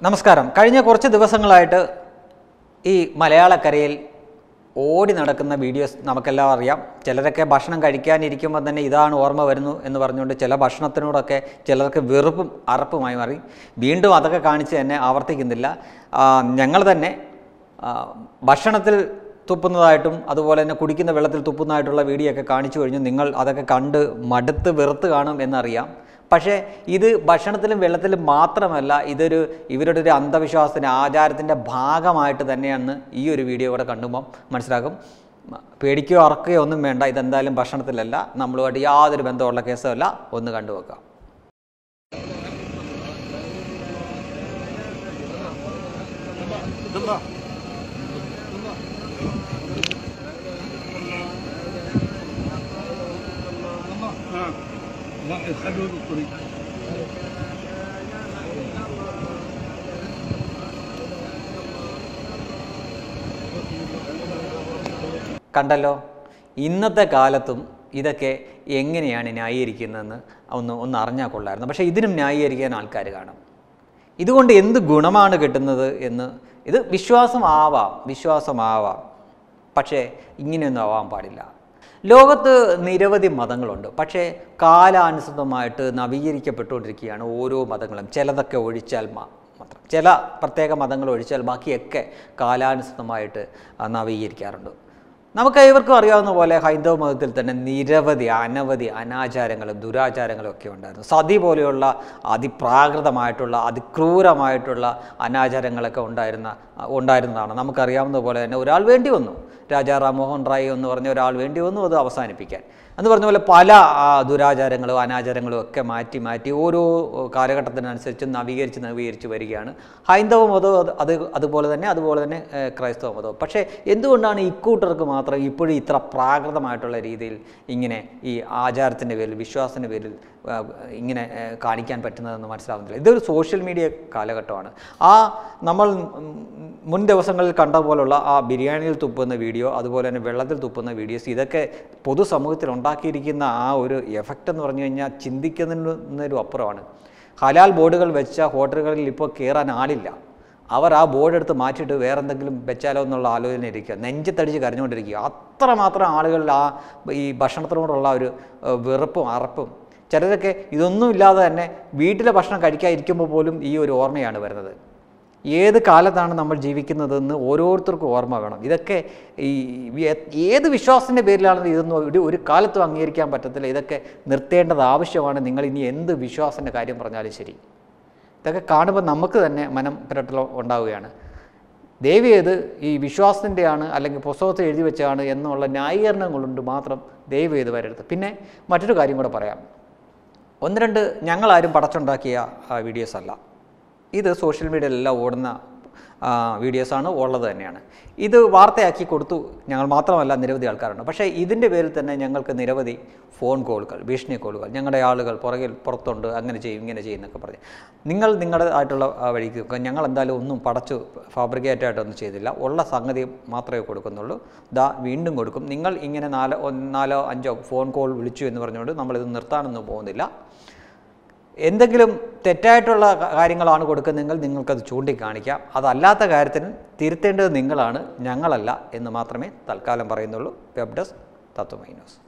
നമസ്കാരം കഴിഞ്ഞ കുറച്ച് ദിവസങ്ങളായിട്ട് ഈ മലയാളക്കരയിൽ ഓടി നടക്കുന്ന വീഡിയോസ് നമുക്കെല്ലാം അറിയാം ചിലരൊക്കെ ഭക്ഷണം കഴിക്കാനിരിക്കുമ്പോൾ തന്നെ ഇതാണ് ഓർമ്മ വരുന്നു എന്ന് പറഞ്ഞുകൊണ്ട് ചില ഭക്ഷണത്തിനോടൊക്കെ ചിലർക്ക് വെറുപ്പും അറപ്പുമായി മാറി വീണ്ടും അതൊക്കെ കാണിച്ച് തന്നെ ആവർത്തിക്കുന്നില്ല ഞങ്ങൾ തന്നെ ആ, ഭക്ഷണത്തിൽ തുപ്പുന്നതായിട്ടും അതുപോലെ തന്നെ കുടിക്കുന്ന വെള്ളത്തിൽ തുപ്പുന്നതായിട്ടുള്ള വീഡിയോ ഒക്കെ കാണിച്ചു കഴിഞ്ഞു നിങ്ങൾ അതൊക്കെ കണ്ട് മടുത്ത് വെറുത്ത് കാണും എന്നറിയാം പക്ഷേ ഇത് ഭക്ഷണത്തിലും വെള്ളത്തിലും മാത്രമല്ല ഇതൊരു ഇവരുടെ ഒരു അന്ധവിശ്വാസത്തിൻ്റെ ആചാരത്തിൻ്റെ ഭാഗമായിട്ട് തന്നെയാണ് ഈ ഒരു വീഡിയോ കൂടെ കണ്ടുമ്പോൾ മനസ്സിലാക്കും മ- പേടിക്കുകയോ അറക്കുകയോ ഒന്നും വേണ്ട ഇതെന്തായാലും ഭക്ഷണത്തിലല്ല നമ്മളുമായിട്ട് യാതൊരു ബന്ധമുള്ള കേസുമല്ല ഒന്ന് കണ്ടുവെക്കാം لا خلوه بالطريق കണ്ടല്ലോ ഇന്നത്തെ കാലത്തും ഇതൊക്കെ എങ്ങനെയാണ് ന്യായീകരിക്കുന്നതെന്ന് ഒന്ന് ഒന്ന് അറിഞ്ഞാൽ കൊള്ളായിരുന്നു പക്ഷേ ഇതിനും ന്യായീകരിക്കാൻ ആൾക്കാർ കാണും ഇതുകൊണ്ട് എന്ത് ഗുണമാണ് കിട്ടുന്നത് എന്ന് ഇത് വിശ്വാസമാവാം വിശ്വാസമാവാം പക്ഷേ ഇങ്ങനെയൊന്നും ആവാൻ പാടില്ല ലോകത്ത് നിരവധി മതങ്ങളുണ്ട് പക്ഷേ കാലാനുസൃതമായിട്ട് നവീകരിക്കപ്പെട്ടുകൊണ്ടിരിക്കുകയാണ് ഓരോ മതങ്ങളും ചിലതൊക്കെ ഒഴിച്ചാൽ മാ- മാത്രം ചില പ്രത്യേക മതങ്ങൾ ഒഴിച്ചാൽ ബാക്കിയൊക്കെ കാലാനുസൃതമായിട്ട് ആ, നവീകരിക്കാറുണ്ട് നമുക്ക് ഏവർക്കും അറിയാവുന്ന പോലെ ഹൈന്ദവ മതത്തിൽ തന്നെ നിരവധി അനവധി അനാചാരങ്ങളും ദുരാചാരങ്ങളും ഒക്കെ ഉണ്ടായിരുന്നു സതി പോലെയുള്ള അതിപ്രാകൃതമായിട്ടുള്ള അതിക്രൂരമായിട്ടുള്ള അനാചാരങ്ങളൊക്കെ ഉണ്ടായിരുന്ന ഉണ്ടായിരുന്നതാണ് നമുക്കറിയാവുന്ന പോലെ തന്നെ ഒരാൾ വേണ്ടി വന്നു രാജാ റാം മോഹൻ റായ് എന്ന് പറഞ്ഞ ഒരാൾ വേണ്ടി വന്നു അത് അവസാനിപ്പിക്കാൻ എന്ന് പറഞ്ഞ പോലെ പല ആ, ദുരാചാരങ്ങളും അനാചാരങ്ങളും ഒക്കെ മാറ്റി മാറ്റി ഓരോ കാലഘട്ടത്തിനനുസരിച്ച് നവീകരിച്ച് നവീകരിച്ച് വരികയാണ് ഹൈന്ദവ മതവും അത് അത് അതുപോലെ തന്നെ അതുപോലെ തന്നെ ഏഹ്, ക്രൈസ്തവ മതവും പക്ഷേ എന്തുകൊണ്ടാണ് ഇക്കൂട്ടർക്ക് മാത്രം ഇപ്പോഴും ഇത്ര പ്രാകൃതമായിട്ടുള്ള രീതിയിൽ ഇങ്ങനെ ഈ ആചാരത്തിൻ്റെ പേരിൽ വിശ്വാസത്തിൻ്റെ പേരിൽ ആ, ഇങ്ങനെ ഏഹ്, കാണിക്കാൻ പറ്റുന്നതെന്ന് മനസ്സിലാവുന്നില്ല ഇതൊരു സോഷ്യൽ മീഡിയ കാലഘട്ടമാണ് ആ നമ്മൾ ഉം, മുൻ ദിവസങ്ങളിൽ കണ്ട പോലുള്ള ആ ബിരിയാണിയിൽ തുപ്പുന്ന വീഡിയോ അതുപോലെ തന്നെ വെള്ളത്തിൽ തുപ്പുന്ന വീഡിയോസ് ഇതൊക്കെ പൊതുസമൂഹത്തിൽ ഉണ്ടാക്കിയിരിക്കുന്ന ആ ഒരു എഫക്റ്റ് എന്ന് പറഞ്ഞു കഴിഞ്ഞാൽ ചിന്തിക്കുന്നതിനും അപ്പുറമാണ് ഹലാൽ ബോർഡുകൾ വെച്ച ഹോട്ടലുകളിൽ ഇപ്പോൾ കയറാൻ ആളില്ല അവർ ആ ബോർഡ് എടുത്ത് മാറ്റിയിട്ട് വേറെ എന്തെങ്കിലും വെച്ചാലോ എന്നുള്ള ആലോചന ഇരിക്കുക നെഞ്ചത്തടിച്ച് കരഞ്ഞുകൊണ്ടിരിക്കുക അത്രമാത്രം ആളുകളിൽ ആ ഈ ഭക്ഷണത്തിനോടുള്ള ഒരു ഏഹ്, വെറുപ്പും അറപ്പും ചിലരൊക്കെ ഇതൊന്നും ഇല്ലാതെ തന്നെ വീട്ടിലെ ഭക്ഷണം കഴിക്കാതിരിക്കുമ്പോൾ പോലും ഈ ഒരു ഓർമ്മയാണ് വരുന്നത് ഏത് കാലത്താണ് നമ്മൾ ജീവിക്കുന്നതെന്ന് ഓരോരുത്തർക്കും ഓർമ്മ വേണം ഇതൊക്കെ ഈ ഏ- ഏത് വിശ്വാസത്തിൻ്റെ പേരിലാണെന്ന് ഇതൊന്നും ഒരു ഒരു കാലത്തും അംഗീകരിക്കാൻ പറ്റത്തില്ല ഇതൊക്കെ നിർത്തേണ്ടത് ആവശ്യമാണ് നിങ്ങൾ ഇനി എന്ത് വിശ്വാസത്തിൻ്റെ കാര്യം പറഞ്ഞാലും ശരി ഇതൊക്കെ കാണുമ്പോൾ നമുക്ക് തന്നെ മനം പുരട്ടൽ ഉണ്ടാവുകയാണ് ദേവി ഏത് ഈ വിശ്വാസത്തിൻ്റെയാണ് അല്ലെങ്കിൽ പുസ്തകത്തിൽ എഴുതി വെച്ചാണ് എന്നുള്ള ന്യായീകരണം കൊണ്ട് മാത്രം ദൈവം ഏത് വരരുത് പിന്നെ മറ്റൊരു കാര്യം കൂടെ പറയാം ഒന്ന് രണ്ട് ഞങ്ങളാരും പടച്ചുണ്ടാക്കിയ ആ, വീഡിയോസ് അല്ല ഇത് സോഷ്യൽ മീഡിയയിലെല്ലാം ഓടുന്ന ആ, വീഡിയോസാണ് ഉള്ളത് തന്നെയാണ് ഇത് വാർത്തയാക്കി കൊടുത്തു ഞങ്ങൾ മാത്രമല്ല നിരവധി ആൾക്കാരുണ്ട് പക്ഷേ ഇതിൻ്റെ പേരിൽ തന്നെ ഞങ്ങൾക്ക് നിരവധി ഫോൺ കോളുകൾ ഭീഷണി കോളുകൾ ഞങ്ങളുടെ ആളുകൾ പുറകിൽ പുറത്തുണ്ട് അങ്ങനെ ചെയ്യും ഇങ്ങനെ ചെയ്യും എന്നൊക്കെ പറഞ്ഞ് നിങ്ങൾ നിങ്ങളുടേതായിട്ടുള്ള ആ, വഴിക്ക് നിൽക്കുക. ഞങ്ങൾ എന്തായാലും ഒന്നും പടച്ചു ഫാബ്രിക്കേറ്റ് ആയിട്ടൊന്നും ചെയ്തില്ല ഉള്ള സംഗതി മാത്രമേ കൊടുക്കുന്നുള്ളൂ ദാ വീണ്ടും കൊടുക്കും നിങ്ങൾ ഇങ്ങനെ നാലോ ഒന്ന് നാലോ അഞ്ചോ ഫോൺ കോൾ വിളിച്ചു എന്ന് പറഞ്ഞുകൊണ്ട് നമ്മളിത് നിർത്താനൊന്നും പോകുന്നില്ല എന്തെങ്കിലും തെറ്റായിട്ടുള്ള ക- കാര്യങ്ങളാണ് കൊടുക്കുന്നതെങ്കിൽ നിങ്ങൾക്കത് ചൂണ്ടിക്കാണിക്കാം അതല്ലാത്ത കാര്യത്തിന് തിരുത്തേണ്ടത് നിങ്ങളാണ് ഞങ്ങളല്ല എന്ന് മാത്രമേ തൽക്കാലം പറയുന്നുള്ളൂ വെബ് ഡെസ്ക് തത്വമൈ ന്യൂസ്